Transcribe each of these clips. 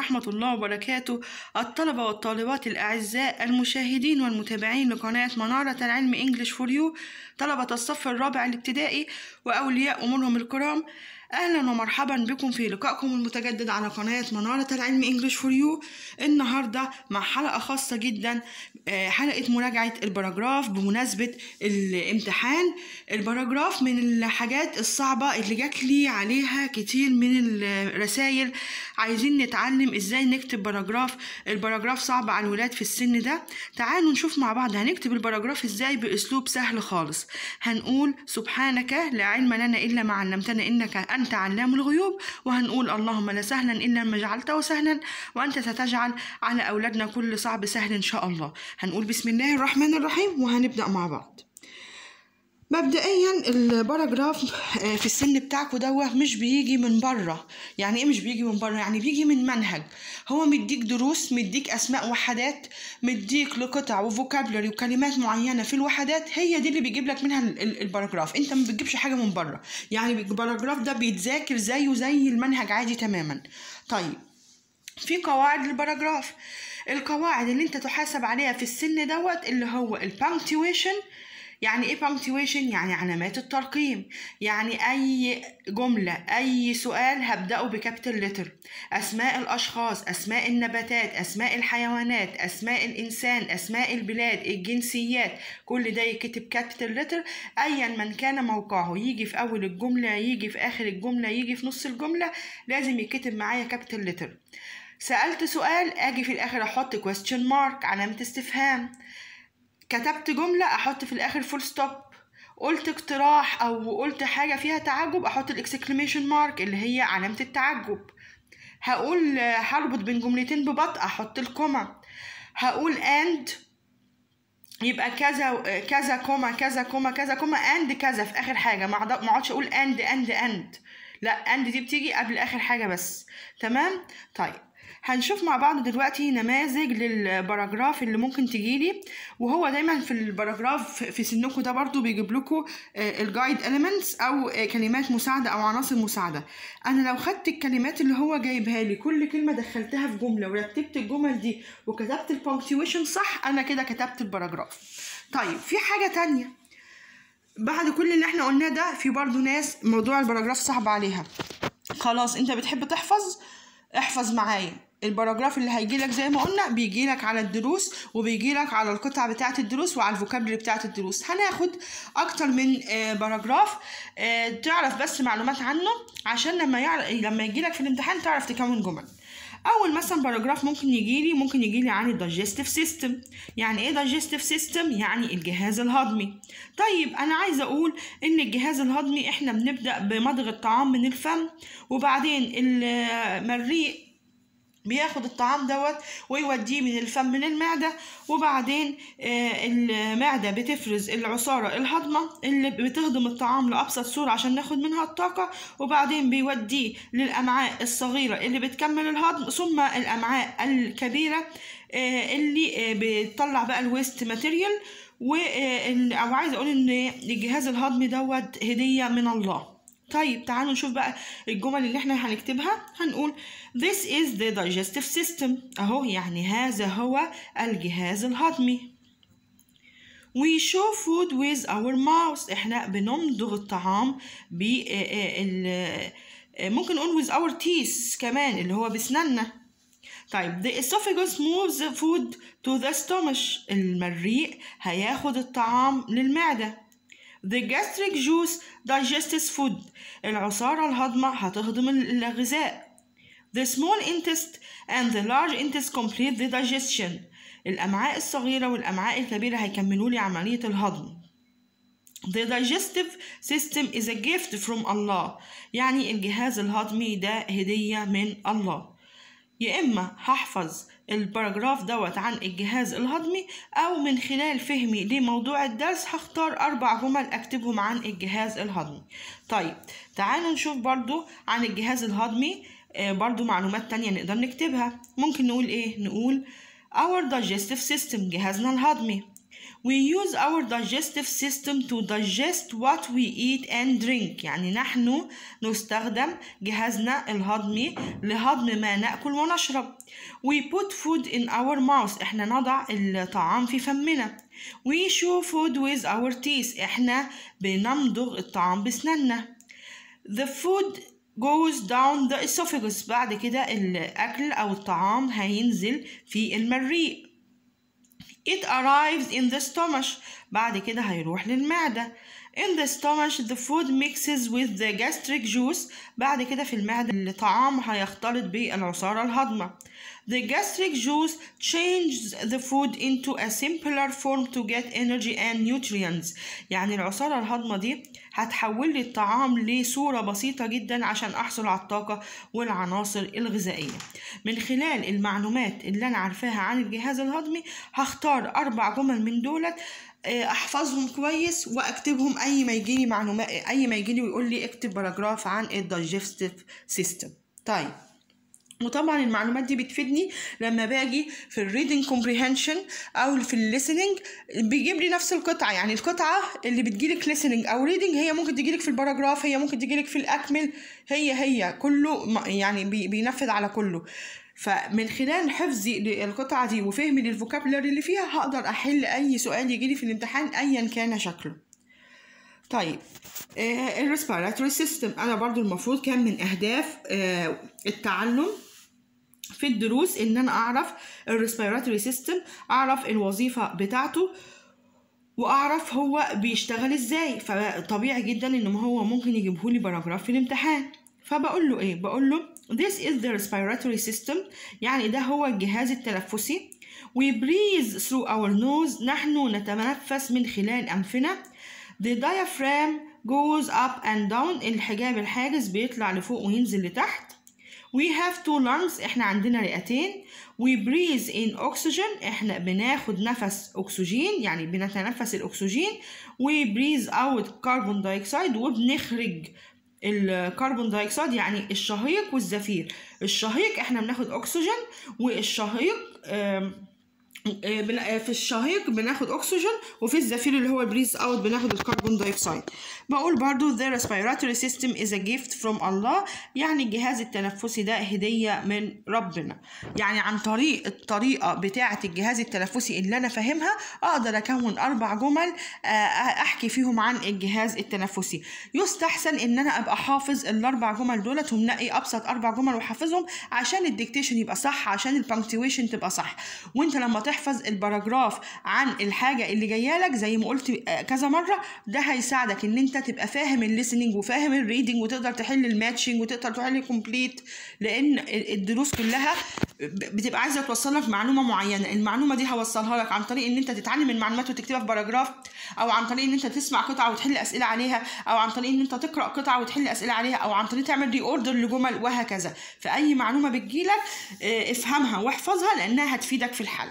ورحمة الله وبركاته الطلبة والطالبات الأعزاء المشاهدين والمتابعين لقناة منارة العلم إنجليش فور يو طلبة الصف الرابع الابتدائي وأولياء أمورهم الكرام أهلا ومرحبا بكم في لقائكم المتجدد على قناة منارة العلم إنجليش فور يو النهاردة مع حلقة خاصة جدا آه، حلقة مراجعة البراجراف بمناسبة الامتحان البراجراف من الحاجات الصعبة اللي جات لي عليها كتير من الرسائل عايزين نتعلم ازاي نكتب باراجراف الباراجراف صعب على الولاد في السن ده تعالوا نشوف مع بعض هنكتب الباراجراف ازاي باسلوب سهل خالص هنقول سبحانك لا علم لنا الا ما علمتنا انك انت علام الغيوب وهنقول اللهم لا سهلا الا ما جعلته سهلا وانت ستجعل على اولادنا كل صعب سهل ان شاء الله هنقول بسم الله الرحمن الرحيم وهنبدا مع بعض مبدئيا الباراجراف آه، في السن بتاعكوا دوت مش بيجي من بره يعني ايه مش بيجي من بره يعني بيجي من منهج هو مديك دروس مديك اسماء وحدات مديك لقطع وفوكابلري وكلمات معينه في الوحدات هي دي اللي بيجيب لك منها ال- ال- الباراجراف انت ما بتجيبش حاجه من بره يعني الباراجراف ده بيتذاكر زيه زي المنهج عادي تماما طيب في قواعد للباراجراف القواعد اللي انت تحاسب عليها في السن دوت اللي هو البانكتويشن يعني ايه punctuation يعني علامات الترقيم يعني اي جملة اي سؤال هبدأه بكابيتال لتر اسماء الاشخاص اسماء النباتات اسماء الحيوانات اسماء الانسان اسماء البلاد الجنسيات كل ده يكتب كابيتال لتر ايا من كان موقعه يجي في اول الجملة يجي في اخر الجملة يجي في نص الجملة لازم يكتب معايا كابيتال لتر سألت سؤال اجي في الاخر احط question mark علامة استفهام كتبت جملة أحط في الآخر فول ستوب قلت اقتراح أو قلت حاجة فيها تعجب أحط الإكسكليميشن مارك اللي هي علامة التعجب هقول آه، هربط بين جملتين ببطء أحط الكوما هقول and يبقى كذا آه، كذا كوما كذا كوما كذا كوما and كذا في آخر حاجة ما أقعد- ما اقعدش أقول and and and لا and دي بتيجي قبل آخر حاجة بس تمام طيب هنشوف مع بعض دلوقتي نماذج للباراجراف اللي ممكن تجيلي وهو دايما في الباراجراف في سنكم ده برضو بيجيب لكم الجايد elements او آه، كلمات مساعده او عناصر مساعده انا لو خدت الكلمات اللي هو جايبها لي كل كلمه دخلتها في جمله ورتبت الجمل دي وكتبت البونكتويشن صح انا كده كتبت الباراجراف طيب في حاجه تانية بعد كل اللي احنا قلناه ده في برضو ناس موضوع الباراجراف صعب عليها خلاص انت بتحب تحفظ احفظ معايا الباراجراف اللي هيجيلك زي ما قلنا بيجيلك على الدروس وبيجيلك على القطع بتاعة الدروس وعلى الفوكابلري بتاعة الدروس هناخد اكتر من آه، باراجراف آه، تعرف بس معلومات عنه عشان لما يعرف لما يجيلك في الامتحان تعرف تكون جمل اول مثلا باراجراف ممكن يجيلي ممكن يجيلي عن الدايجستيف سيستم يعني ايه دايجستيف سيستم يعني الجهاز الهضمي طيب انا عايزه اقول ان الجهاز الهضمي احنا بنبدا بمضغ الطعام من الفم وبعدين المريء بياخد الطعام دوت ويوديه من الفم للمعدة وبعدين آه، المعدة بتفرز العصارة الهضمة اللي بتهضم الطعام لأبسط صورة عشان ناخد منها الطاقة وبعدين بيوديه للأمعاء الصغيرة اللي بتكمل الهضم ثم الأمعاء الكبيرة آه، اللي آه، بتطلع بقى الويست ماتيريال و آه، أو عايزة أقول إن الجهاز الهضمي دوت هدية من الله طيب تعالوا نشوف بقى الجمل اللي احنا هنكتبها هنقول This is the digestive system اهو يعني هذا هو الجهاز الهضمي We show food with our mouth احنا بنمضغ الطعام ب آه، آه، ال- آه، ممكن نقول with our teeth كمان اللي هو بسناننا طيب the esophagus moves the food to the stomach المريء هياخد الطعام للمعدة The gastric juice digests food. العصارة الهضمة هتهضم الغذاء. The small intestine and the large intestine complete the digestion. الأمعاء الصغيرة والأمعاء الكبيرة هيكملوا لي عملية الهضم. The digestive system is a gift from Allah. يعني الجهاز الهضمي ده هدية من الله. يا إما هحفظ الباراجراف دوت عن الجهاز الهضمي أو من خلال فهمي لموضوع الدرس هختار أربع جمل أكتبهم عن الجهاز الهضمي طيب تعالوا نشوف برضو عن الجهاز الهضمي آه، برضو معلومات تانية نقدر نكتبها ممكن نقول إيه نقول our digestive system جهازنا الهضمي We use our digestive system to digest what we eat and drink يعني نحن نستخدم جهازنا الهضمي لهضم ما نأكل ونشرب We put food in our mouth احنا نضع الطعام في فمنا We chew food with our teeth احنا بنمضغ الطعام بسناننا The food goes down the esophagus بعد كده الأكل أو الطعام هينزل في المريء It arrives in the stomach بعد كده هيروح للمعدة In the stomach the food mixes with the gastric juice بعد كده في المعدة الطعام هيختلط بالعصارة الهضمة The gastric juice changes the food into a simpler form to get energy and nutrients يعني العصارة الهضمة دي هتحول لي الطعام لصورة بسيطة جدا عشان أحصل على الطاقة والعناصر الغذائية من خلال المعلومات اللي أنا عارفاها عن الجهاز الهضمي هختار أربع جمل من دولت احفظهم كويس واكتبهم اي ما يجيلي معلومات اي ما يجيلي ويقول لي اكتب باراجراف عن الدايجستيف سيستم طيب وطبعا المعلومات دي بتفيدني لما باجي في الريدنج كومبريهنشن او في الليسننج بيجيب لي نفس القطعه يعني القطعه اللي بتجيلك ليسننج او ريدنج هي ممكن تجيلك في الباراجراف هي ممكن تجيلك في الاكمل هي هي كله يعني بينفذ على كله فمن خلال حفظي للقطعة دي وفهمي للفوكابلري اللي فيها هقدر أحل أي سؤال يجيلي في الامتحان أيا كان شكله طيب آه الريسبيراتوري سيستم أنا برضو المفروض كان من أهداف آه التعلم في الدروس إن أنا أعرف الريسبيراتوري سيستم أعرف الوظيفة بتاعته وأعرف هو بيشتغل إزاي فطبيعي جدا إن هو ممكن يجيبهولي باراجراف في الامتحان فبقول له إيه بقول له This is the respiratory system يعني ده هو الجهاز التنفسي We breathe through our nose نحن نتنفس من خلال أنفنا The diaphragm goes up and down الحجاب الحاجز بيطلع لفوق وينزل لتحت We have two lungs احنا عندنا رئتين We breathe in oxygen احنا بناخد نفس أكسجين يعني بنتنفس الأكسجين We breathe out carbon dioxide وبنخرج الكربون دايوكسيد يعني الشهيق والزفير الشهيق احنا بناخد اكسجين والشهيق في الشهيق بناخد اكسجين وفي الزفير اللي هو البريز اوت بناخد الكربون دايوكسيد بقول برضو the respiratory system is a gift from Allah يعني الجهاز التنفسي ده هدية من ربنا يعني عن طريق الطريقة بتاعة الجهاز التنفسي اللي أنا فاهمها أقدر أكون أربع جمل أحكي فيهم عن الجهاز التنفسي يستحسن إن أنا أبقى حافظ الأربع جمل دولت ومنقي أبسط أربع جمل وحافظهم عشان الديكتيشن يبقى صح عشان البنكتويشن تبقى صح وأنت لما تحفظ الباراجراف عن الحاجة اللي جاية لك زي ما قلت كذا مرة ده هيساعدك إن أنت تبقى فاهم الليسننج وفاهم الريدنج وتقدر تحل الماتشنج وتقدر تحل كومبليت لأن الدروس كلها بتبقى عايزة توصلك معلومة معينة المعلومة دي هوصلها لك عن طريق إن أنت تتعلم المعلومات وتكتبها في باراجراف أو عن طريق إن أنت تسمع قطعة وتحل أسئلة عليها أو عن طريق إن أنت تقرأ قطعة وتحل أسئلة عليها أو عن طريق تعمل ري أوردر لجمل وهكذا فأي معلومة بتجيلك افهمها واحفظها لأنها هتفيدك في الحل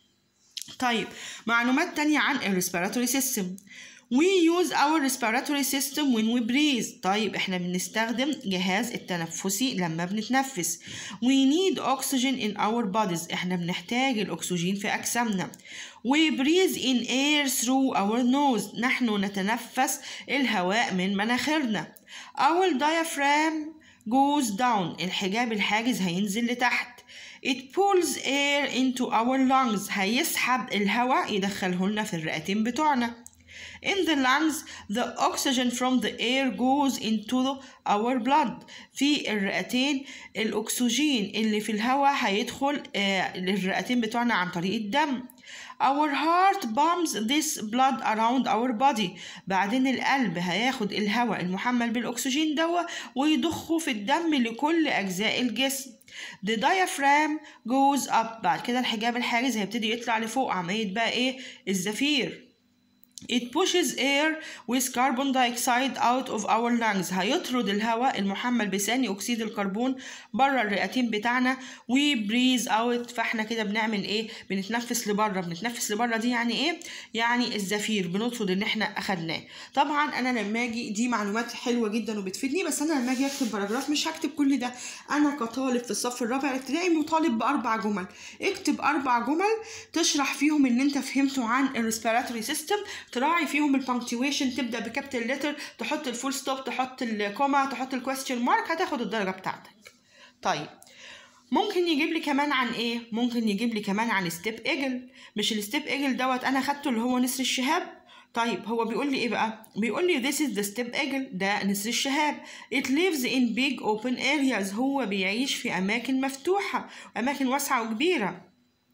طيب معلومات تانية عن الريسبيراتوري سيستم We use our respiratory system when we breathe طيب احنا بنستخدم جهاز التنفسي لما بنتنفس We need oxygen in our bodies احنا بنحتاج الأكسجين في أجسامنا We breathe in air through our nose نحن نتنفس الهواء من مناخيرنا Our diaphragm goes down الحجاب الحاجز هينزل لتحت It pulls air into our lungs هيسحب الهواء يدخله لنا في الرئتين بتوعنا In the lungs, the oxygen from the air goes into our blood. في الرئتين الأكسجين اللي في الهواء هيدخل آه للرئتين بتوعنا عن طريق الدم. Our heart pumps this blood around our body. بعدين القلب هياخد الهواء المحمل بالأكسجين دوا ويضخه في الدم لكل أجزاء الجسم. The diaphragm goes up بعد كده الحجاب الحاجز هيبتدي يطلع لفوق عملية بقى إيه الزفير. It pushes air with carbon dioxide out of our lungs هيطرد الهواء المحمل بثاني أكسيد الكربون بره الرئتين بتاعنا we breathe out فاحنا كده بنعمل ايه بنتنفس لبره بنتنفس لبره دي يعني ايه يعني الزفير بنطرد اللي احنا اخدناه طبعا انا لما اجي دي معلومات حلوه جدا وبتفيدني بس انا لما اجي اكتب باراجراف مش هكتب كل ده انا كطالب في الصف الرابع الابتدائي مطالب باربع جمل اكتب اربع جمل تشرح فيهم اللي انت فهمته عن الريسبيراتوري سيستم تراعي فيهم البنكتويشن تبدا بكابيتال لتر تحط الفول ستوب تحط الكوما تحط الكويستشن مارك هتاخد الدرجه بتاعتك طيب ممكن يجيب لي كمان عن ايه ممكن يجيب لي كمان عن ستيب ايجل مش الستيب ايجل دوت انا خدته اللي هو نسر الشهاب طيب هو بيقول لي ايه بقى بيقول لي this is the steppe eagle ده نسر الشهاب it lives in big open areas هو بيعيش في اماكن مفتوحه اماكن واسعه وكبيره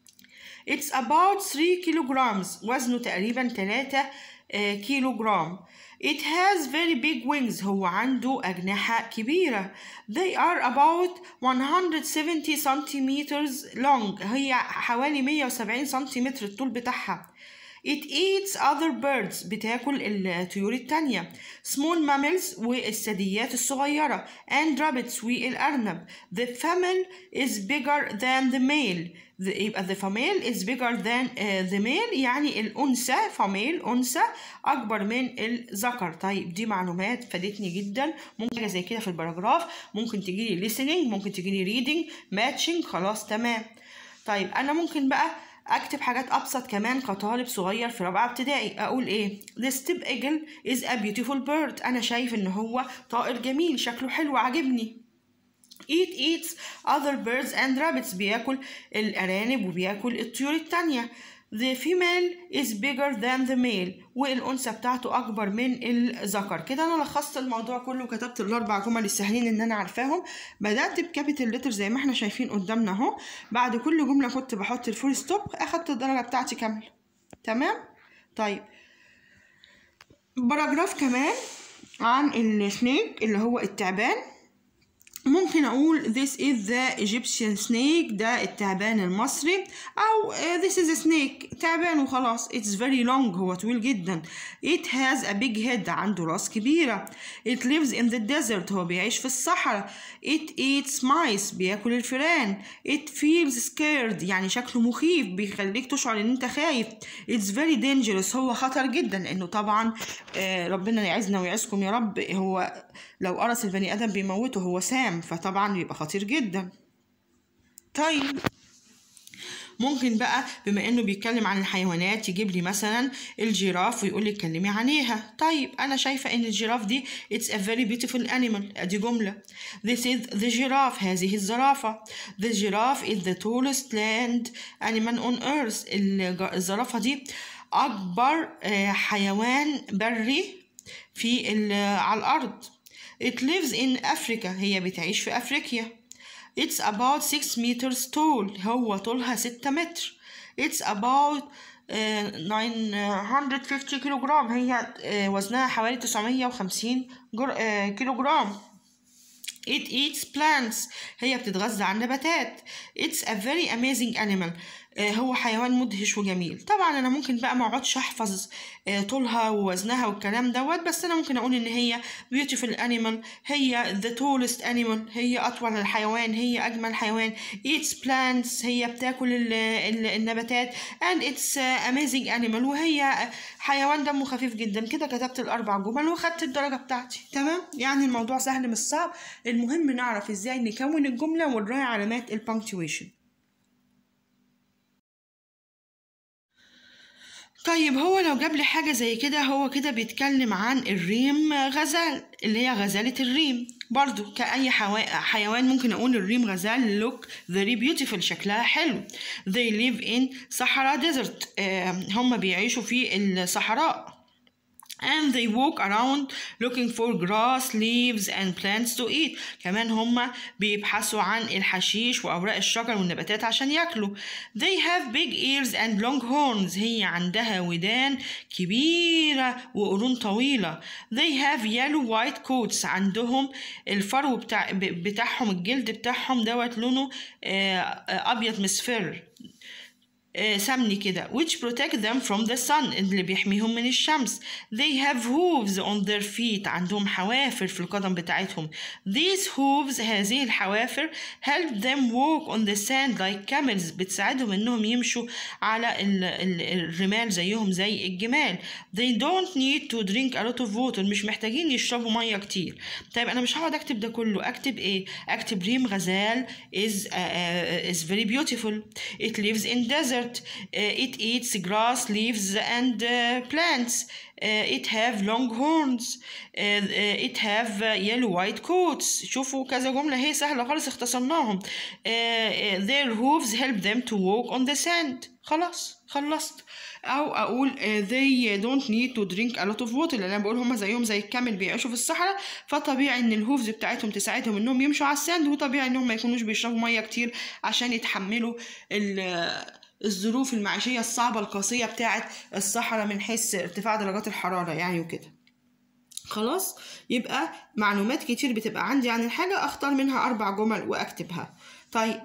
It's about 3 kilograms وزنه تقريبا 3 كيلو جرام It has very big wings هو عنده أجنحة كبيرة They are about 170 centimeters long هي حوالي 170 سنتيمتر الطول بتاعها It eats other birds بتاكل الطيور التانية small mammals والثدييات الصغيرة and rabbits والأرنب The female is bigger than the male the, يبقى the female is bigger than uh, the male يعني الأنثى female أنثى أكبر من الذكر طيب دي معلومات فادتني جدا ممكن حاجة زي كده في الباراجراف ممكن تجيلي listening ممكن تجيلي reading matching خلاص تمام طيب أنا ممكن بقى اكتب حاجات ابسط كمان كطالب صغير في رابعه ابتدائي اقول ايه the steppe eagle is a beautiful bird انا شايف ان هو طائر جميل شكله حلو عاجبني It eats other birds and rabbits بياكل الأرانب وبياكل الطيور التانية The female is bigger than the male والأنثى بتاعته أكبر من الذكر كده أنا لخصت الموضوع كله وكتبت الأربع جمل السهلين إن أنا عارفاهم بدأت بكابيتال لتر زي ما احنا شايفين قدامنا أهو بعد كل جملة كنت بحط الفول ستوب أخدت الدرجة بتاعتي كاملة تمام طيب باراجراف كمان عن السنيك اللي هو التعبان ممكن أقول this is the Egyptian snake ده التعبان المصري أو uh, this is a snake تعبان وخلاص it's very long هو طويل جدا it has a big head عنده راس كبيرة it lives in the desert هو بيعيش في الصحراء it eats mice بياكل الفئران it feels scared يعني شكله مخيف بيخليك تشعر ان انت خايف it's very dangerous هو خطر جدا لانه طبعا آه ربنا يعزنا ويعزكم يا رب هو لو قرص البني ادم بيموته هو سام فطبعا بيبقى خطير جدا طيب ممكن بقى بما انه بيتكلم عن الحيوانات يجيب لي مثلا الجيراف ويقول لي اتكلمي عليها طيب انا شايفه ان الجيراف دي it's a very beautiful animal ادي جمله this is the giraffe هذه الزرافه the giraffe is the tallest land animal on earth الزرافه دي اكبر حيوان بري في على الارض It lives in Africa هي بتعيش في أفريقيا It's about 6 meters tall هو طولها 6 متر It's about uh, 950 كيلو جرام هي uh, وزنها حوالي 950 جر... uh, كيلو جرام It eats plants هي بتتغذى على النباتات It's a very amazing animal هو حيوان مدهش وجميل طبعا انا ممكن بقى ما اقعدش احفظ طولها ووزنها والكلام دوت بس انا ممكن اقول ان هي beautiful animal هي the tallest animal هي اطول الحيوان هي اجمل حيوان eats plants هي بتاكل ال ال النباتات and it's amazing animal وهي حيوان دمه خفيف جدا كده كتبت الاربع جمل وخدت الدرجه بتاعتي تمام يعني الموضوع سهل مش صعب المهم نعرف ازاي نكون الجمله ونراعي علامات البنكتويشن طيب هو لو جاب لي حاجة زي كده هو كده بيتكلم عن الريم غزال اللي هي غزالة الريم برضو كأي حيوان ممكن أقول الريم غزال look very beautiful شكلها حلو they live in Sahara desert هم بيعيشوا في الصحراء and they walk around looking for grass, leaves and plants to eat كمان هم بيبحثوا عن الحشيش وأوراق الشجر والنباتات عشان ياكلوا they have big ears and long horns هي عندها ودان كبيرة وقرون طويلة they have yellow white coats عندهم الفرو بتاع بتاعهم الجلد بتاعهم دوت لونه أبيض مصفر آه، سمني كده which protect them from the sun اللي بيحميهم من الشمس they have hooves on their feet عندهم حوافر في القدم بتاعتهم these hooves هذه الحوافر help them walk on the sand like camels بتساعدهم انهم يمشوا على ال- ال- الرمال زيهم زي الجمال they don't need to drink a lot of water مش محتاجين يشربوا ميه كتير طيب انا مش هقعد اكتب ده كله اكتب ايه اكتب ريم غزال is uh, uh, is very beautiful it lives in desert uh, it eats grass leaves and uh, plants uh, it have long horns uh, uh, it have uh, yellow white coats شوفوا كذا جملة هي سهلة خالص اختصرناهم uh, uh, their hooves help them to walk on the sand خلاص خلصت او اقول uh, they don't need to drink a lot of water لان انا بقول هما زيهم زي الكامل بيعيشوا في الصحراء فطبيعي ان الهوفز بتاعتهم تساعدهم انهم يمشوا على الساند وطبيعي انهم ما يكونوش بيشربوا ميه كتير عشان يتحملوا ال- الظروف المعيشيه الصعبه القاسيه بتاعه الصحراء من حيث ارتفاع درجات الحراره يعني وكده خلاص يبقى معلومات كتير بتبقى عندي عن الحاجة أختار منها أربع جمل وأكتبها طيب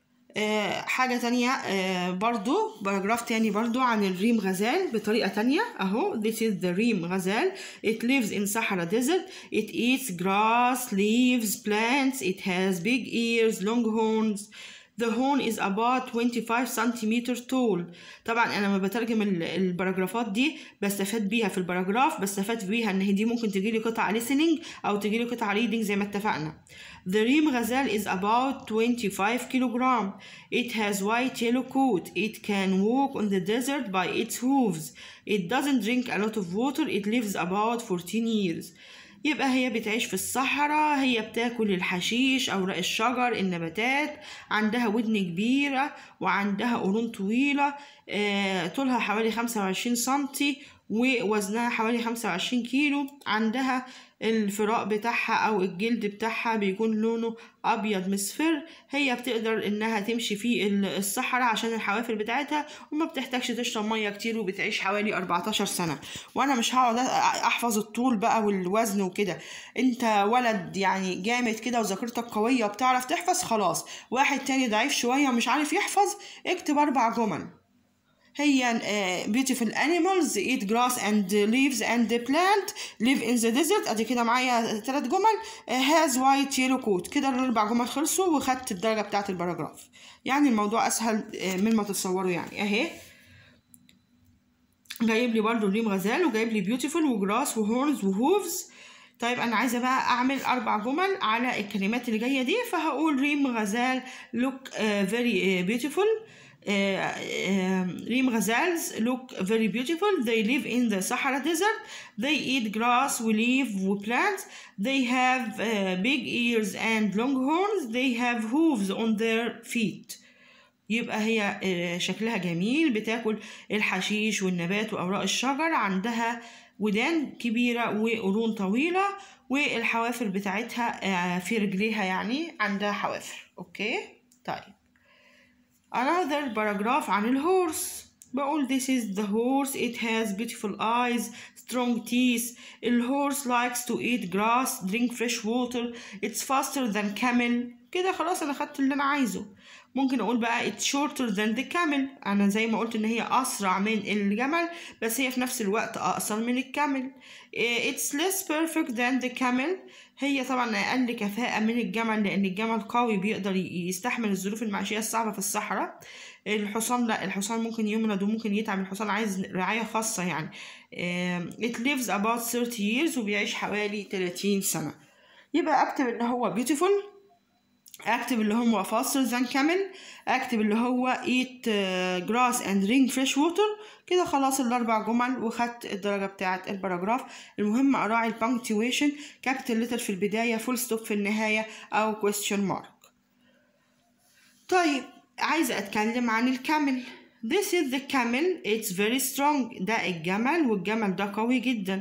آه حاجة تانية آه برضو باراجراف تاني برضو عن الريم غزال بطريقة تانية أهو this is the ريم غزال it lives in Sahara desert it eats grass leaves plants it has big ears long horns The horn is about 25 centimeter tall طبعا انا لما بترجم ال- الباراجرافات دي بستفاد بيها في الباراجراف بستفاد بيها ان دي ممكن تجيلي قطعة listening او تجيلي قطعة reading زي ما اتفقنا The ريم غزال is about 25 kilogram. It has white yellow coat. It can walk on the desert by its hooves. It doesn't drink a lot of water. It lives about 14 years. يبقى هي بتعيش في الصحراء هي بتاكل الحشيش أوراق الشجر النباتات عندها ودن كبيرة وعندها قرون طويلة آه، طولها حوالي 25 سنتي ووزنها حوالي 25 كيلو عندها الفراء بتاعها أو الجلد بتاعها بيكون لونه أبيض مصفر هي بتقدر إنها تمشي في ال- الصحراء عشان الحوافر بتاعتها وما بتحتاجش تشرب مية كتير وبتعيش حوالي 14 سنة وأنا مش هقعد أ- أحفظ الطول بقى والوزن وكده أنت ولد يعني جامد كده وذاكرتك قوية وبتعرف تحفظ خلاص واحد تاني ضعيف شوية ومش عارف يحفظ اكتب أربع جمل هي uh, beautiful animals eat grass and leaves and plant live in the desert ادي كده معايا ثلاث جمل uh, has white yellow coat كده الاربع جمل خلصوا وخدت الدرجه بتاعه الباراجراف يعني الموضوع اسهل uh, مما تتصوروا يعني اهي جايب لي برضو ريم غزال وجايب لي beautiful وجراس وهورنز وهوفز طيب انا عايزه بقى اعمل اربع جمل على الكلمات اللي جايه دي فهقول ريم غزال look uh, very uh, beautiful Uh, um, ريم غزالز look very beautiful they live in the Sahara desert they eat grass leaf plants they have uh, big ears and long horns they have hooves on their feet يبقى هي آه، شكلها جميل بتاكل الحشيش والنبات وأوراق الشجر عندها ودان كبيرة وقرون طويلة والحوافر بتاعتها آه، في رجليها يعني عندها حوافر أوكي طيب another paragraph عن الهورس بقول this is the horse it has beautiful eyes strong teeth الهورس likes to eat grass drink fresh water it's faster than camel كده خلاص انا خدت اللي انا عايزه ممكن اقول بقى it's shorter than the camel انا زي ما قلت ان هي اسرع من الجمل بس هي في نفس الوقت اقصر من الكامل إيه، it's less perfect than the camel هي طبعا اقل كفاءة من الجمل لان الجمل قوي بيقدر ي- يستحمل الظروف المعيشية الصعبة في الصحراء الحصان لا الحصان ممكن يمرض وممكن يتعب الحصان عايز رعاية خاصة يعني إيه، it lives about 30 years وبيعيش حوالي 30 سنة يبقى اكتب ان هو beautiful اكتب اللي هو faster than camel اكتب اللي هو eat uh, grass and drink fresh water كده خلاص الاربع جمل وخدت الدرجه بتاعه الباراجراف المهم اراعي البانكتويشن كابيتال لتر في البدايه فول ستوب في النهايه او question mark طيب عايزة أتكلم عن الكامل This is the camel it's very strong ده الجمل والجمل ده قوي جدا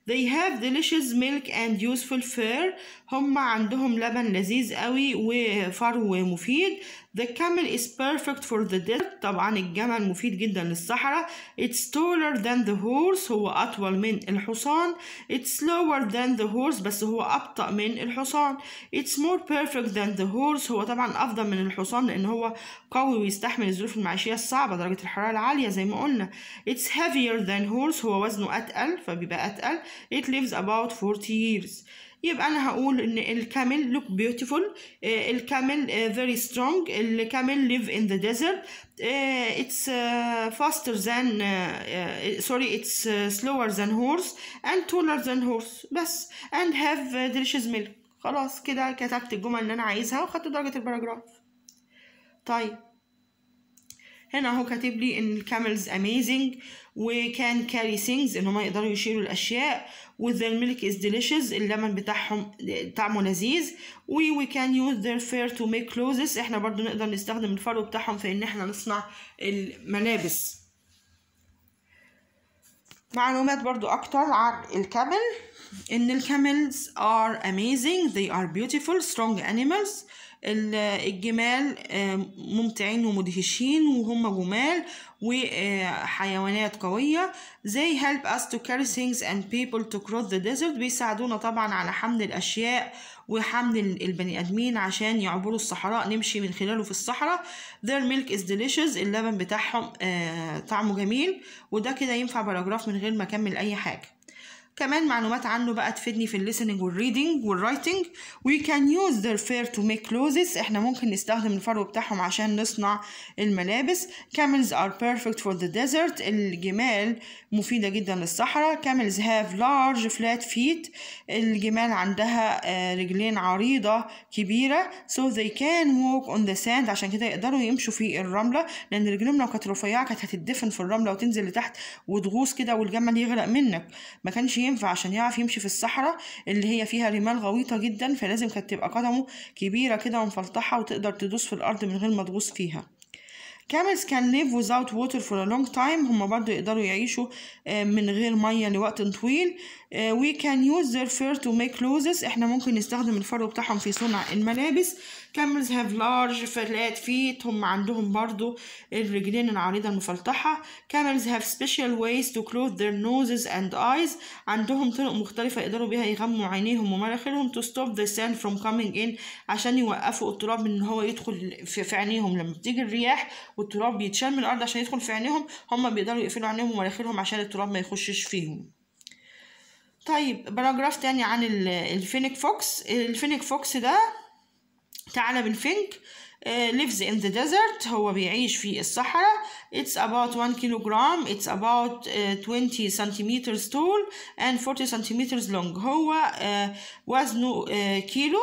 they have delicious milk and useful fur هم عندهم لبن لذيذ قوي وفرو مفيد the camel is perfect for the desert طبعا الجمل مفيد جدا للصحراء it's taller than the horse هو أطول من الحصان it's slower than the horse بس هو أبطأ من الحصان it's more perfect than the horse هو طبعا أفضل من الحصان لأن هو قوي ويستحمل الظروف المعيشية الصعبة درجة الحرارة العالية زي ما قلنا it's heavier than horse هو وزنه أتقل فبيبقى أتقل it lives about 40 years يبقى انا هقول ان الكامل look beautiful آه، الكامل آه، very strong الكامل live in the desert آه، it's آه، faster than آه، sorry it's آه، slower than horse and taller than horse بس and have آه، delicious milk خلاص كده كتبت الجمل اللي انا عايزها وخدت درجة الباراجراف طيب هنا اهو كاتب لي ان الكاملز amazing وكان carry things ان هما يقدروا يشيلوا الاشياء with their milk is delicious اللبن بتاعهم طعمه لذيذ و we can use their fur to make clothes احنا برضو نقدر نستخدم الفرو بتاعهم في ان احنا نصنع الملابس معلومات برضو اكتر عن الكامل ان الكاملز are amazing they are beautiful strong animals ال- الجمال آه، ممتعين ومدهشين وهم جمال وحيوانات قوية they help us to carry things and people to cross the desert بيساعدونا طبعا على حمل الأشياء وحمل ال- البني آدمين عشان يعبروا الصحراء نمشي من خلاله في الصحراء their milk is delicious اللبن بتاعهم آه، طعمه جميل وده كده ينفع باراجراف من غير ما أكمل أي حاجة كمان معلومات عنه بقى تفيدني في الليسننج والريدنج والرايتنج we can use their fur to make clothes احنا ممكن نستخدم الفرو بتاعهم عشان نصنع الملابس camels are perfect for the desert الجمال مفيدة جدا للصحراء camels have large flat feet الجمال عندها آه، رجلين عريضة كبيرة so they can walk on the sand عشان كده يقدروا يمشوا في الرملة لأن رجلهم لو كانت رفيعة كانت هتدفن في الرملة وتنزل لتحت وتغوص كده والجمل يغرق منك ما كانش ينفع عشان يعرف يمشي في الصحراء اللي هي فيها رمال غويطة جدا فلازم كانت تبقى قدمه كبيرة كده ومفلطحة وتقدر تدوس في الأرض من غير ما تغوص فيها Camels can live without water for a long time هم برضو يقدروا يعيشوا آه، من غير مية لوقت طويل آه، we can use their fur to make clothes احنا ممكن نستخدم الفرو بتاعهم في صنع الملابس Camels have large flat feet هم عندهم برضو الرجلين العريضة المفلطحة Camels have special ways to clothe their noses and eyes عندهم طرق مختلفة يقدروا بيها يغموا عينيهم ومناخيرهم to stop the sand from coming in عشان يوقفوا التراب من ان هو يدخل في, في عينيهم لما بتيجي الرياح والتراب بيتشال من الارض عشان يدخل في عينيهم هم بيقدروا يقفلوا عينيهم ومناخيرهم عشان التراب ما يخشش فيهم طيب باراجراف تاني عن ال- الفينيك فوكس الفينيك فوكس ده ثعلب بالفينك uh, lives in the desert هو بيعيش في الصحراء it's about 1 kilogram it's about uh, 20 centimeters tall and 40 centimeters long هو uh, وزنه uh, كيلو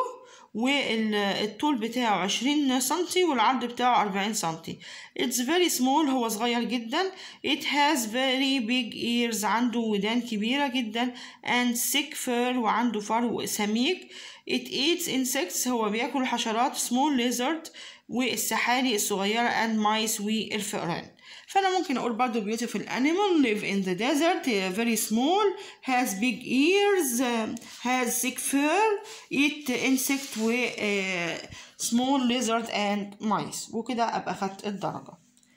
والطول بتاعه 20 سنتي والعرض بتاعه 40 سنتي it's very small هو صغير جدا it has very big ears عنده ودان كبيرة جدا and thick fur وعنده فرو سميك it eats insects هو بياكل حشرات small lizard والسحالي الصغيرة and mice والفئران فأنا ممكن أقول برضو beautiful animal live in the desert uh, very small has big ears um, has thick fur eat insect و uh, small lizard and mice وكده أبقى خدت الدرجة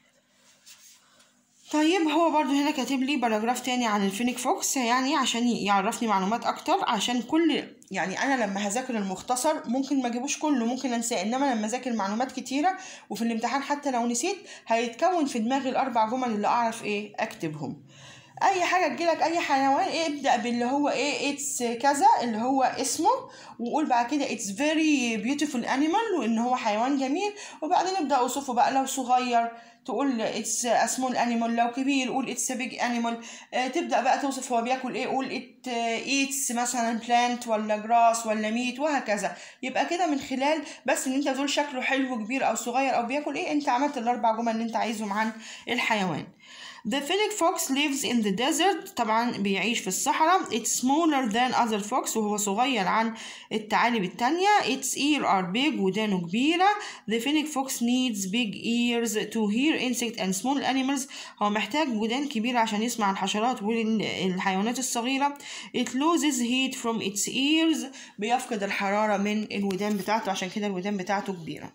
طيب هو برضو هنا كاتب لي باراجراف تاني عن الفينيك فوكس يعني عشان يعرفني معلومات اكتر عشان كل يعني انا لما هذاكر المختصر ممكن ما اجيبوش كله ممكن انساه انما لما اذاكر معلومات كتيره وفي الامتحان حتى لو نسيت هيتكون في دماغي الاربع جمل اللي اعرف ايه اكتبهم اي حاجه تجيلك اي حيوان إيه ابدا باللي هو ايه اتس كذا اللي هو اسمه وقول بعد كده اتس فيري بيوتيفول انيمال وان هو حيوان جميل وبعدين ابدا اوصفه بقى لو صغير تقول اتس سمول انيمال لو كبير قول اتس بيج انيمال تبدا بقى توصف هو بياكل ايه قول ات ايتس مثلا بلانت ولا جراس ولا ميت وهكذا يبقى كده من خلال بس ان انت تقول شكله حلو كبير او صغير او بياكل ايه انت عملت الاربع جمل اللي انت عايزهم عن الحيوان The fennec fox lives in the desert طبعا بيعيش في الصحراء it's smaller than other fox وهو صغير عن الثعالب التانية its ear are big ودانه كبيرة the fennec fox needs big ears to hear insect and small animals هو محتاج ودان كبيرة عشان يسمع الحشرات والحيوانات الصغيرة it loses heat from its ears بيفقد الحرارة من الودان بتاعته عشان كده الودان بتاعته كبيرة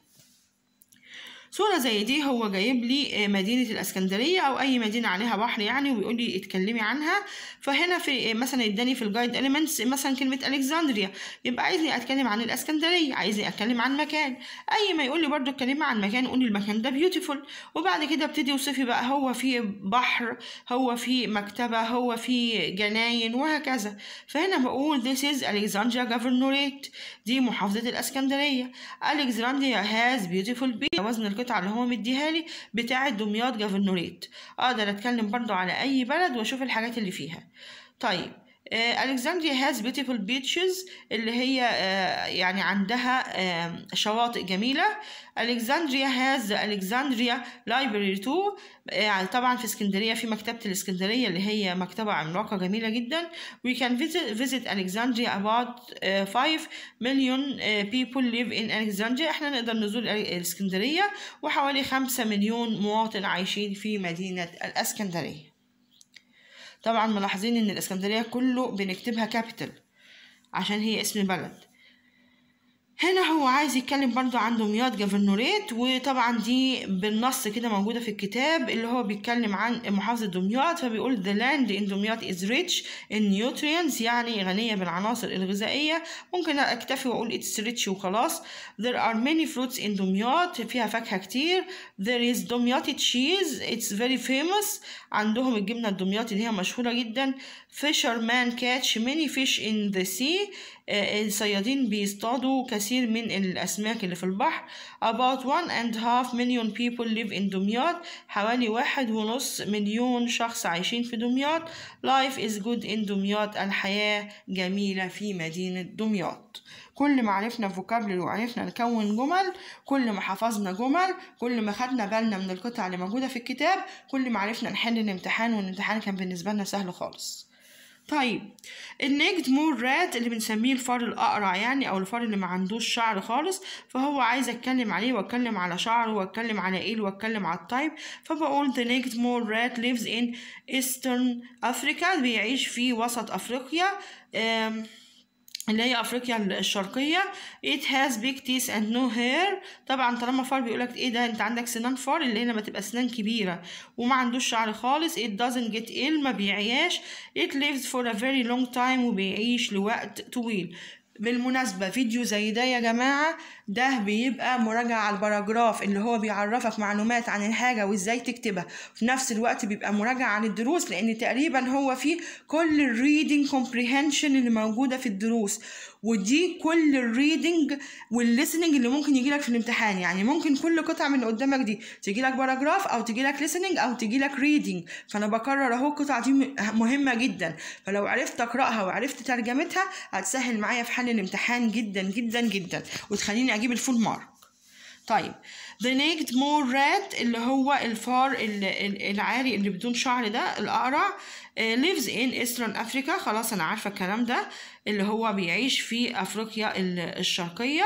صورة زي دي هو جايب لي مدينة الإسكندرية أو أي مدينة عليها بحر يعني وبيقول لي اتكلمي عنها فهنا في مثلا اداني في الجايد إليمنتس مثلا كلمة ألكسندريا يبقى عايزني أتكلم عن الإسكندرية عايزني أتكلم عن مكان أي ما يقول لي برضو اتكلمي عن مكان قولي المكان ده بيوتيفول وبعد كده ابتدي وصفي بقى هو في بحر هو في مكتبة هو في جناين وهكذا فهنا بقول this is Alexandria Governorate دي محافظة الإسكندرية Alexandria has beautiful beach وزن القطعة اللي هو مديها لي بتاعة دمياط جافرنوريت اقدر اتكلم برضو على اي بلد واشوف الحاجات اللي فيها طيب ألكسندريا هاز بيوتيفول بيتشز اللي هي uh, يعني عندها uh, شواطئ جميلة ألكسندريا هاز ألكسندريا لايبرري تو يعني طبعا في اسكندرية في مكتبة الاسكندرية اللي هي مكتبة عملاقة جميلة جدا we can visit, visit Alexandria about uh, 5 million uh, people live in Alexandria احنا نقدر نزور الاسكندرية وحوالي 5 مليون مواطن عايشين في مدينة الاسكندرية طبعا ملاحظين ان الاسكندريه كله بنكتبها كابيتال عشان هي اسم بلد هنا هو عايز يتكلم برضو عن دمياط جافرنوريت وطبعا دي بالنص كده موجودة في الكتاب اللي هو بيتكلم عن محافظة دمياط فبيقول the land in دمياط is rich in nutrients يعني غنية بالعناصر الغذائية ممكن أكتفي وأقول it's rich وخلاص there are many fruits in دمياط فيها فاكهة كتير there is دمياطي cheese it's very famous عندهم الجبنة الدمياطي اللي هي مشهورة جدا fisherman catch many fish in the sea الصيادين بيصطادوا كثير من الأسماك اللي في البحر about one and half million people live in دمياط حوالي واحد ونص مليون شخص عايشين في دمياط life is good in دمياط الحياة جميلة في مدينة دمياط كل ما عرفنا فوكابلري وعرفنا نكون جمل كل ما حفظنا جمل كل ما خدنا بالنا من القطع اللي موجودة في الكتاب كل ما عرفنا نحل الامتحان والامتحان كان بالنسبة لنا سهل خالص طيب النجد مور رات اللي بنسميه الفار الأقرع يعني أو الفار اللي ما عندوش شعر خالص فهو عايز أتكلم عليه وأتكلم على شعره وأتكلم على إيه وأتكلم على التايب فبقول the naked mole rat lives in eastern Africa بيعيش في وسط أفريقيا اللي هي افريقيا الشرقيه it has big teeth and no hair طبعا طالما فار بيقولك ايه ده انت عندك سنان فار اللي هنا بتبقى سنان كبيره وما عندوش شعر خالص it doesn't get ill ما بيعياش it lives for a very long time وبيعيش لوقت طويل بالمناسبة فيديو زي ده يا جماعة ده بيبقى مراجعة على الباراجراف اللي هو بيعرفك معلومات عن الحاجة وازاي تكتبها في نفس الوقت بيبقى مراجعة عن الدروس لأن تقريبا هو فيه كل الريدنج كومبريهنشن اللي موجودة في الدروس ودي كل الريدنج والليسننج اللي ممكن يجيلك في الامتحان يعني ممكن كل قطعة من اللي قدامك دي تجيلك باراجراف أو تجيلك ليسننج أو تجيلك ريدنج فأنا بكرر أهو القطعة دي مهمة جدا فلو عرفت أقرأها وعرفت ترجمتها هتسهل معايا في حل الامتحان جدا جدا جدا وتخليني أجيب الفول مارك طيب The naked mole rat اللي هو الفار العاري اللي بدون شعر ده الأقرع lives in eastern Africa خلاص أنا عارفة الكلام ده اللي هو بيعيش في أفريقيا الشرقية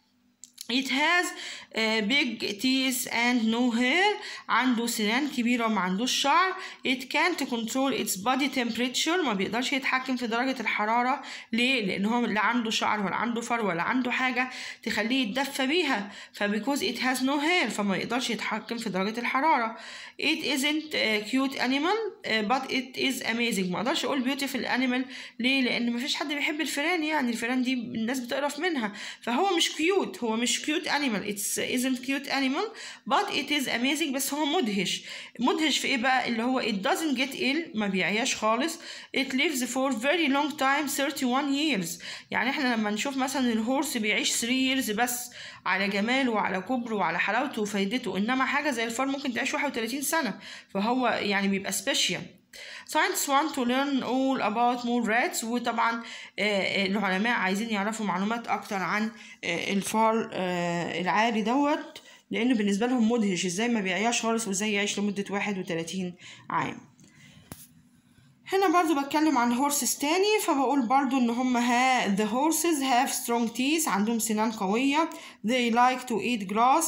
It has uh, big teeth and no hair عنده سنان كبيرة وما عندوش شعر It can't control its body temperature ما بيقدرش يتحكم في درجة الحرارة ليه؟ لأن هو لا عنده شعر ولا عنده فر ولا عنده حاجة تخليه يتدفى بيها فبيكوز it has no hair فما يقدرش يتحكم في درجة الحرارة It isn't a cute animal uh, but it is amazing ما اقدرش اقول beautiful animal ليه؟ لأن مفيش حد بيحب الفئران يعني الفئران دي الناس بتقرف منها فهو مش كيوت هو مش cute animal it's isn't cute animal but it is amazing بس هو مدهش مدهش في ايه بقى اللي هو it doesn't get ill ما بيعياش خالص it lives for very long time 31 years يعني احنا لما نشوف مثلا الهورس بيعيش 3 years بس على جماله وعلى كبره وعلى حلاوته وفايدته انما حاجه زي الفار ممكن تعيش 31 سنه فهو يعني بيبقى سبيشال Scientists want to learn all about mole rats وطبعا العلماء عايزين يعرفوا معلومات أكتر عن الفار العاري دوت لانه بالنسبه لهم مدهش ازاي ما بيعياش خالص وازاي يعيش لمده 31 عام هنا برضو بتكلم عن هورسز تاني فبقول برضو ان هم ها the horses have strong teeth عندهم سنان قوية they like to eat grass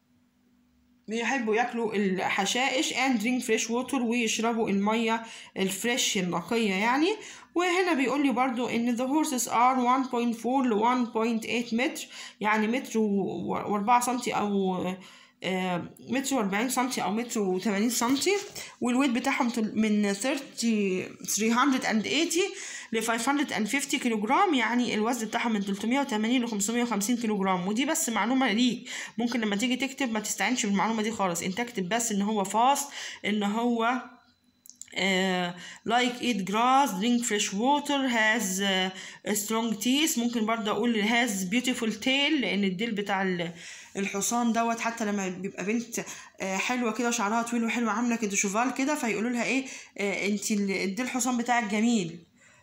بيحبوا ياكلوا الحشائش and drink fresh water ويشربوا المية الفريش النقية يعني وهنا بيقول لي برضو ان the horses are 1.4 ل 1.8 متر يعني متر و4 سنتي او آه، متر وأربعين سنتي أو متر وثمانين سنتي والويت بتاعهم تل- من 30 380 ل 550 كيلو جرام يعني الوزن بتاعهم من 380 ل 550 كيلو جرام ودي بس معلومة ليك ممكن لما تيجي تكتب ما تستعنش بالمعلومة دي خالص انت اكتب بس ان هو فاست ان هو uh, like eat grass drink fresh water has uh, strong teeth ممكن برضه اقول has beautiful tail لان الديل بتاع ال- الحصان دوت حتى لما بيبقى بنت آه، حلوه كده شعرها طويل وحلوه عامله كده شوفال كده فيقولوا لها ايه آه، انت ال- الديل الحصان بتاعك جميل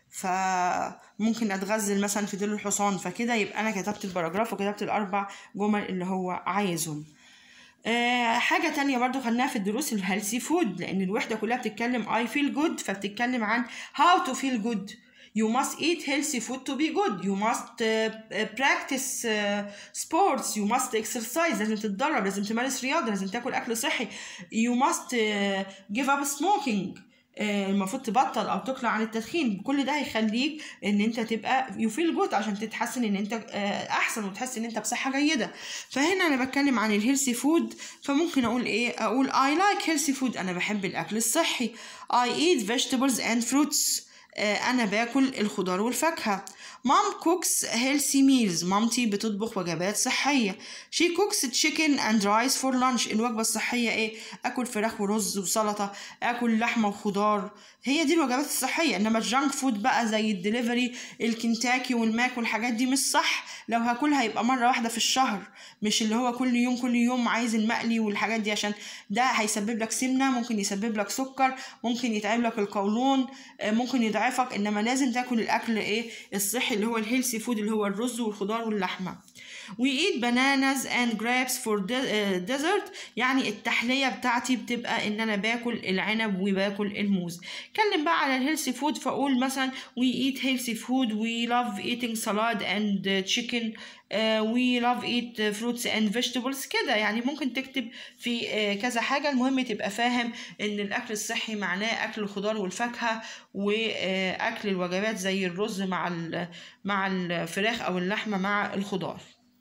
فممكن اتغزل مثلا في ديل الحصان فكده يبقى انا كتبت الباراجراف وكتبت الاربع جمل اللي هو عايزهم آه حاجة تانية برضو خدناها في الدروس الهيلثي فود لأن الوحدة كلها بتتكلم I feel good فبتتكلم عن how to feel good You must eat healthy food to be good. You must uh, uh, practice uh, sports. You must exercise. لازم تتدرب. لازم تمارس رياضة. لازم تاكل أكل صحي. You must uh, give up smoking. آه، المفروض تبطل او تقلع عن التدخين كل ده هيخليك ان انت تبقى يو فيل جود عشان تتحسن ان انت آه، احسن وتحس ان انت بصحه جيده فهنا انا بتكلم عن الهيلثي فود فممكن اقول ايه اقول I like healthy food انا بحب الاكل الصحي I eat vegetables and fruits آه، انا باكل الخضار والفاكهه مام كوكس healthy meals مامتي بتطبخ وجبات صحيه she cooks chicken and rice for lunch الوجبه الصحيه ايه اكل فراخ ورز وسلطه اكل لحمه وخضار هي دي الوجبات الصحيه انما الجانك فود بقى زي الدليفري الكنتاكي والماك والحاجات دي مش صح لو هاكلها يبقى مره واحده في الشهر مش اللي هو كل يوم كل يوم عايز المقلي والحاجات دي عشان ده هيسبب لك سمنه ممكن يسبب لك سكر ممكن يتعب لك القولون آه، ممكن يضعفك انما لازم تاكل الاكل ايه الصحي اللي هو الهيلثي فود اللي هو الرز والخضار واللحمه We eat bananas and grapes for de- uh, dessert يعني التحلية بتاعتي بتبقى إن أنا باكل العنب وباكل الموز. اتكلم بقى على الهيلثي فود فأقول مثلا we eat healthy food we love eating salad and uh, chicken uh, we love eat uh, fruits and vegetables كده يعني ممكن تكتب في uh, كذا حاجة المهم تبقى فاهم إن الأكل الصحي معناه أكل الخضار والفاكهة وأكل الوجبات زي الرز مع ال- مع الفراخ أو اللحمة مع الخضار.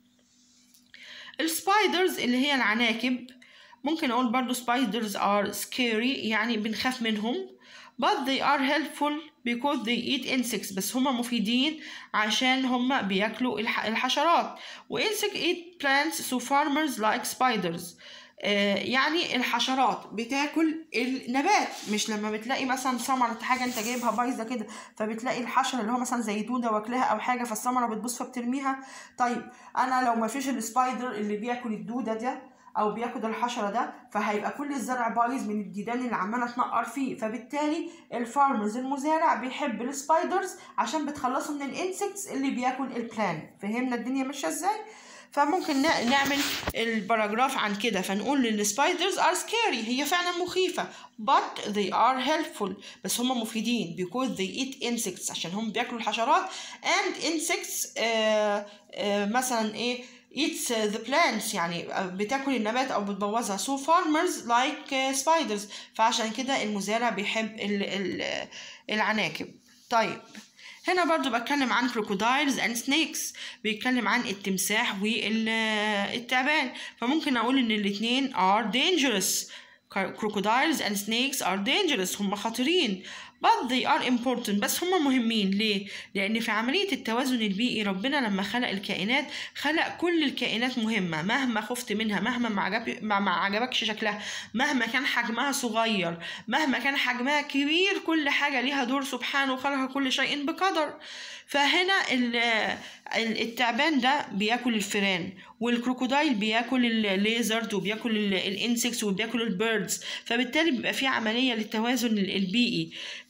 السبايدرز اللي هي العناكب ممكن اقول برضو spiders are scary يعني بنخاف منهم but they are helpful because they eat insects بس هما مفيدين عشان هما بياكلوا الح- الحشرات و insect eat plants so farmers like spiders آه، يعني الحشرات بتاكل النبات مش لما بتلاقي مثلا ثمرة حاجة انت جايبها بايظة كده فبتلاقي الحشرة اللي هو مثلا زي دودة واكلها او حاجة فالثمرة بتبوظ فبترميها طيب انا لو ما فيش السبايدر اللي بياكل الدودة ده او بياكل الحشرة ده فهيبقى كل الزرع بايظ من الديدان اللي عمالة تنقر فيه فبالتالي الفارمرز المزارع بيحب السبايدرز عشان بتخلصه من الانسكتس اللي بياكل البلان فهمنا الدنيا ماشية ازاي فممكن نا- نعمل الباراجراف عن كده فنقول ان السبايدرز ار سكاري هي فعلا مخيفة but they are helpful بس هم مفيدين because they eat insects عشان هم بياكلوا الحشرات and insects آه آه مثلا ايه eats the plants يعني بتاكل النبات او بتبوظها so farmers like uh, spiders فعشان كده المزارع بيحب ال ال العناكب طيب هنا برضو بتكلم عن crocodiles and snakes بيتكلم عن التمساح والتعبان فممكن اقول ان الاتنين are dangerous crocodiles and snakes are dangerous هم خطيرين but they are important بس هم مهمين ليه؟ لأن في عملية التوازن البيئي ربنا لما خلق الكائنات خلق كل الكائنات مهمة مهما خفت منها مهما ما, عجب ما ما عجبكش شكلها مهما كان حجمها صغير مهما كان حجمها كبير كل حاجة ليها دور سبحانه وخلق كل شيء بقدر فهنا ال- ال- التعبان ده بياكل الفئران والكروكودايل بياكل الليزرد وبياكل الانسكس وبياكل البيردز فبالتالي بيبقى في عملية للتوازن ال- البيئي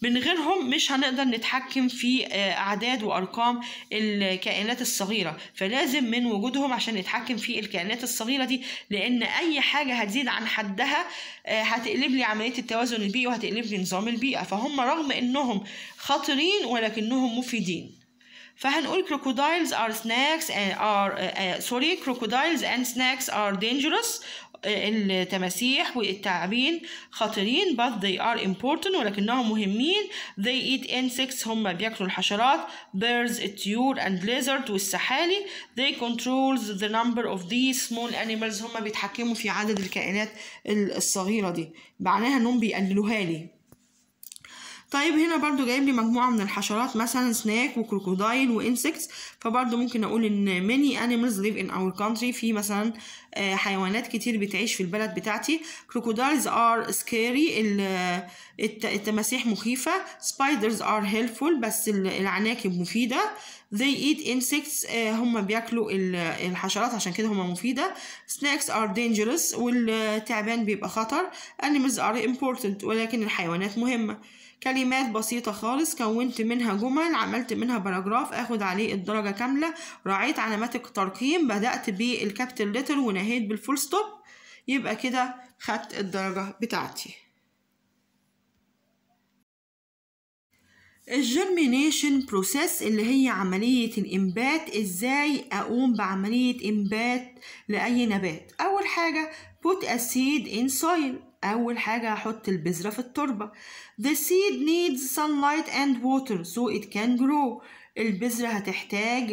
من غيرهم مش هنقدر نتحكم في آه، أعداد وأرقام الكائنات الصغيرة فلازم من وجودهم عشان نتحكم في الكائنات الصغيرة دي لأن أي حاجة هتزيد عن حدها آه، هتقلب لي عملية التوازن البيئي وهتقلب لي نظام البيئة فهم رغم إنهم خطرين ولكنهم مفيدين فهنقول crocodiles are snakes and are uh, uh, sorry crocodiles and snakes are dangerous uh, التماسيح والتعابين خطيرين but they are important ولكنهم مهمين they eat insects هم بياكلوا الحشرات birds الطيور and lizard والسحالي they control the number of these small animals هم بيتحكموا في عدد الكائنات الصغيرة دي معناها انهم بيقللوها لي طيب هنا برضو جايب لي مجموعة من الحشرات مثلا سناك وكروكودايل وانسكتس فبرضو ممكن اقول ان many animals live in our country في مثلا آه، حيوانات كتير بتعيش في البلد بتاعتي crocodiles are scary ال- الت- التماسيح مخيفة spiders are helpful بس ال- العناكب مفيدة they eat insects آه، هم بياكلوا ال- الحشرات عشان كده هم مفيدة snakes are dangerous والتعبان بيبقى خطر animals are important ولكن الحيوانات مهمة كلمات بسيطة خالص كونت منها جمل عملت منها باراجراف اخد عليه الدرجة كاملة راعيت علامات الترقيم بدأت بالكابيتال ليتر ونهيت بالفول ستوب يبقى كده خدت الدرجة بتاعتي الجرمينيشن بروسيس اللي هي عملية الإنبات إزاي أقوم بعملية إنبات لأي نبات أول حاجة put a seed in soil أول حاجة هحط البذرة في التربة the seed needs sunlight and water so it can grow البذرة هتحتاج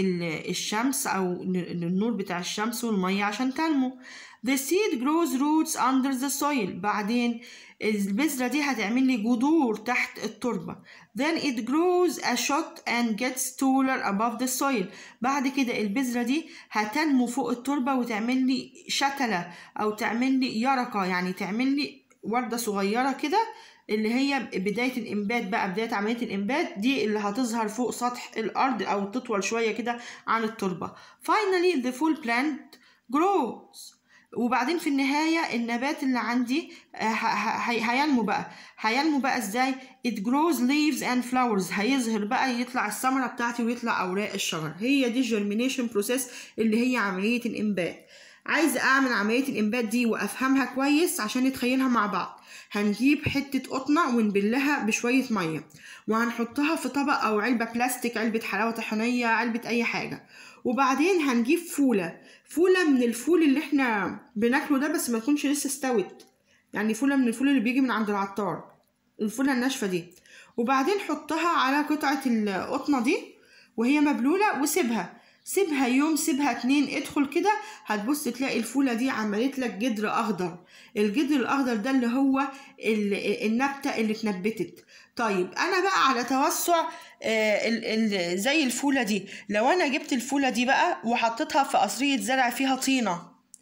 للشمس أو للنور بتاع الشمس والمية عشان تنمو the seed grows roots under the soil بعدين البذرة دي هتعمل لي جذور تحت التربة then it grows a shoot and gets taller above the soil بعد كده البذرة دي هتنمو فوق التربة وتعمل لي شتلة أو تعمل لي يرقة يعني تعمل لي وردة صغيرة كده اللي هي بداية الإنبات بقى بداية عملية الإنبات دي اللي هتظهر فوق سطح الأرض أو تطول شوية كده عن التربة finally the full plant grows وبعدين في النهاية النبات اللي عندي آه، ه- ه- هي- هينمو بقى هينمو بقى ازاي it grows leaves and flowers هيظهر بقى يطلع الثمرة بتاعتي ويطلع أوراق الشجر هي دي germination process اللي هي عملية الإنبات عايزة أعمل عملية الإنبات دي وأفهمها كويس عشان نتخيلها مع بعض هنجيب حتة قطنة ونبلها بشوية مية وهنحطها في طبق أو علبة بلاستيك علبة حلاوة طحينية علبة أي حاجة وبعدين هنجيب فولة فولة من الفول اللي احنا بناكله ده بس ما تكونش لسه استوت يعني فولة من الفول اللي بيجي من عند العطار الفولة الناشفة دي وبعدين حطها على قطعة القطنة دي وهي مبلولة وسيبها سيبها يوم سيبها اتنين ادخل كده هتبص تلاقي الفولة دي عملت لك جدر أخضر الجدر الأخضر ده اللي هو ال- النبتة اللي اتنبتت طيب أنا بقى على توسع آه، ال- ال- زي الفولة دي لو أنا جبت الفولة دي بقى وحطيتها في قصرية زرع فيها طينة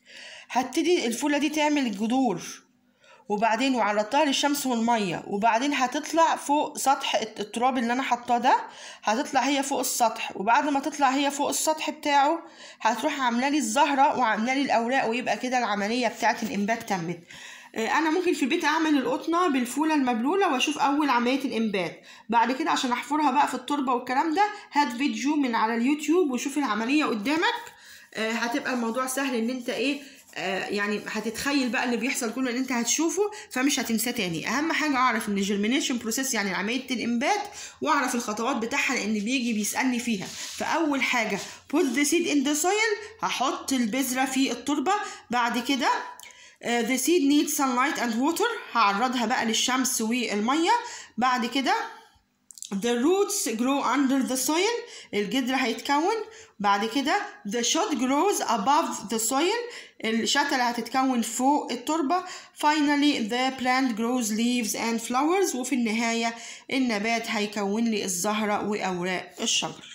هتبتدي الفولة دي تعمل جذور وبعدين وعرضتها للشمس والمية وبعدين هتطلع فوق سطح الت- التراب اللي انا حطاه ده هتطلع هي فوق السطح وبعد ما تطلع هي فوق السطح بتاعه هتروح عامله لي الزهره وعامله لي الاوراق ويبقى كده العمليه بتاعه الانبات تمت آه، انا ممكن في البيت اعمل القطنه بالفوله المبلوله واشوف اول عمليه الانبات بعد كده عشان احفرها بقى في التربه والكلام ده هات فيديو من على اليوتيوب وشوف العمليه قدامك آه، هتبقى الموضوع سهل ان انت ايه آه، يعني هتتخيل بقى اللي بيحصل كله ان انت هتشوفه فمش هتنساه تاني اهم حاجه اعرف ان الجرمينيشن بروسيس يعني عمليه الانبات واعرف الخطوات بتاعها لان بيجي بيسالني فيها فاول حاجه put the seed in the soil هحط البذره في التربه بعد كده آه، the seed needs sunlight and water هعرضها بقى للشمس والميه بعد كده The roots grow under the soil الجذر هيتكون بعد كده the shoot grows above the soil الشتلة هتتكون فوق التربة finally the plant grows leaves and flowers وفي النهاية النبات هيكون لي الزهرة وأوراق الشجر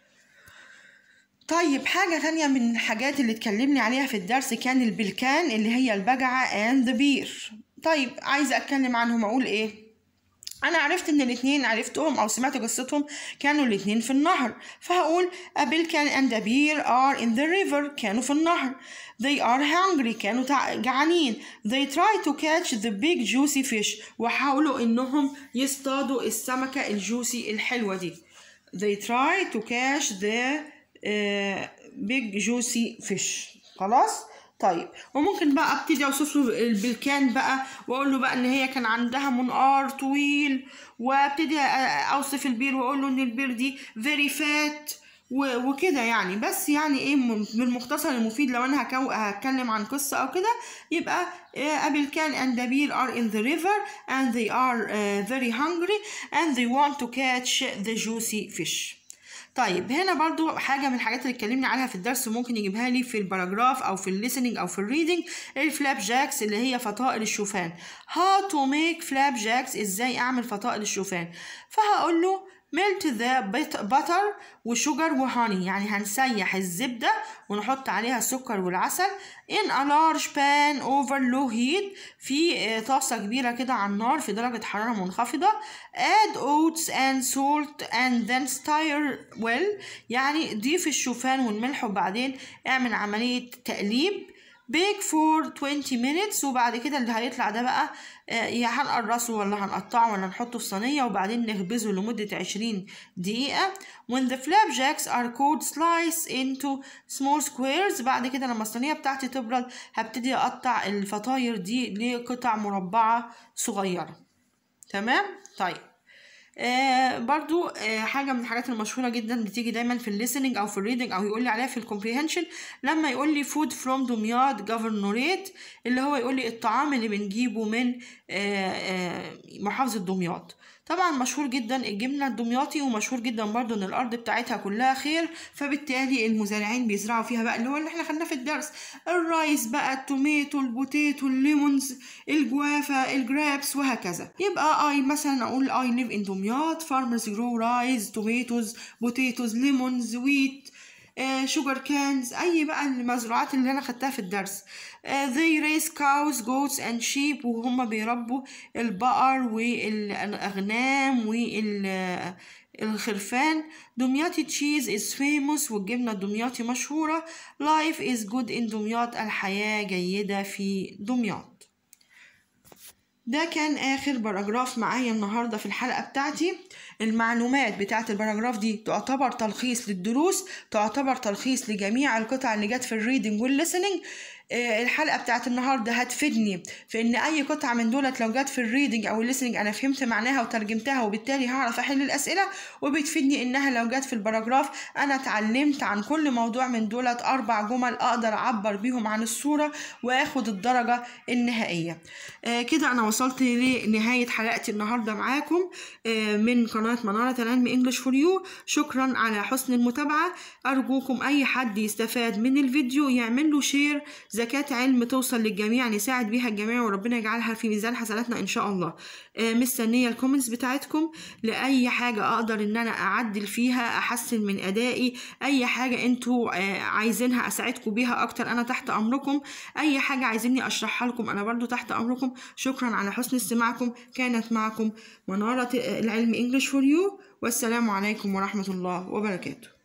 طيب حاجة تانية من الحاجات اللي اتكلمني عليها في الدرس كان البلكان اللي هي البجعة and the beer طيب عايزة أتكلم عنهم أقول إيه انا عرفت ان الاتنين عرفتهم او سمعت قصتهم كانوا الاتنين في النهر فهقول a pelican and a bear are in the river كانوا في النهر they are hungry كانوا تع- جعانين they try to catch the big juicy fish وحاولوا انهم يصطادوا السمكة الجوسي الحلوة دي they try to catch the uh, big juicy fish خلاص طيب وممكن بقى ابتدي اوصف له البلكان بقى واقول له بقى ان هي كان عندها منقار طويل وابتدي اوصف البير واقول له ان البير دي very fat و- وكده يعني بس يعني ايه م- بالمختصر المفيد لو انا هكو- هتكلم عن قصة او كده يبقى a Bilkan and the bear are in the river and they are uh, very hungry and they want to catch the juicy fish طيب هنا برضو حاجة من الحاجات اللي اتكلمنا عليها في الدرس ممكن يجيبها لي في الباراجراف أو في الليسننج أو في الريدنج الفلاب جاكس اللي هي فطائر الشوفان how to make flap jacks إزاي أعمل فطائر الشوفان فهقول له melt the butter وشجر وهاني يعني هنسيح الزبدة ونحط عليها السكر والعسل in a large pan over low heat في آه، طاسة كبيرة كده على النار في درجة حرارة منخفضة add oats and salt and then stir well يعني ضيف الشوفان والملح وبعدين اعمل عملية تقليب bake for 20 minutes وبعد كده اللي هيطلع ده بقى آه، يا هنقرصه ولا هنقطعه ولا نحطه في صينية وبعدين نخبزه لمدة 20 دقيقة when the flapjacks are cold slice into small squares بعد كده لما الصينية بتاعتي تبرد هبتدي أقطع الفطاير دي لقطع مربعة صغيرة تمام طيب آه برضو آه حاجة من الحاجات المشهورة جدا بتيجي دايما في الليسننج أو في الريدنج أو يقول لي عليها في الكومبريهنشن لما يقول لي فود فروم دمياط جفرنوريت اللي هو يقول لي الطعام اللي بنجيبه من آه آه محافظة دمياط طبعا مشهور جدا الجبنة الدمياطي ومشهور جدا برضو ان الارض بتاعتها كلها خير فبالتالي المزارعين بيزرعوا فيها بقى اللي هو اللي احنا خدناه في الدرس الرايس بقى التوميتو البوتيتو الليمونز الجوافة الجرابس وهكذا يبقى اي مثلا اقول اي live in دمياط farmers grow rice tomatoes potatoes lemons wheat شوجر كانز اي بقى المزروعات اللي انا خدتها في الدرس آه، they raise cows goats and sheep وهم بيربوا البقر والاغنام والخرفان دمياطي تشيز is famous والجبنة الدمياطي مشهورة life is good in دمياط الحياة جيدة في دمياط ده كان آخر باراجراف معايا النهاردة في الحلقة بتاعتي المعلومات بتاعت الباراجراف دي تعتبر تلخيص للدروس تعتبر تلخيص لجميع القطع اللي جت في الريدنج والليسننج آه، الحلقة بتاعت النهاردة هتفيدني في إن أي قطعة من دولت لو جت في الريدنج أو الليسننج أنا فهمت معناها وترجمتها وبالتالي هعرف أحل الأسئلة وبتفيدني إنها لو جت في الباراجراف أنا اتعلمت عن كل موضوع من دولت أربع جمل أقدر أعبر بيهم عن الصورة وآخد الدرجة النهائية آه، كده أنا وصلت لنهاية حلقتي النهاردة معاكم آه، من قناة منارة العلم انجلش فور يو شكرا على حسن المتابعة أرجوكم أي حد يستفاد من الفيديو يعمل له شير زكاة علم توصل للجميع نساعد بيها الجميع وربنا يجعلها في ميزان حسناتنا إن شاء الله آه، مستنية الكومنتس بتاعتكم لأي حاجة أقدر إن أنا أعدل فيها أحسن من أدائي أي حاجة أنتوا آه، عايزينها أساعدكم بيها أكتر أنا تحت أمركم أي حاجة عايزيني أشرحها لكم أنا برضو تحت أمركم شكرا على حسن استماعكم كانت معكم منارة العلم انجلش فور يو والسلام عليكم ورحمة الله وبركاته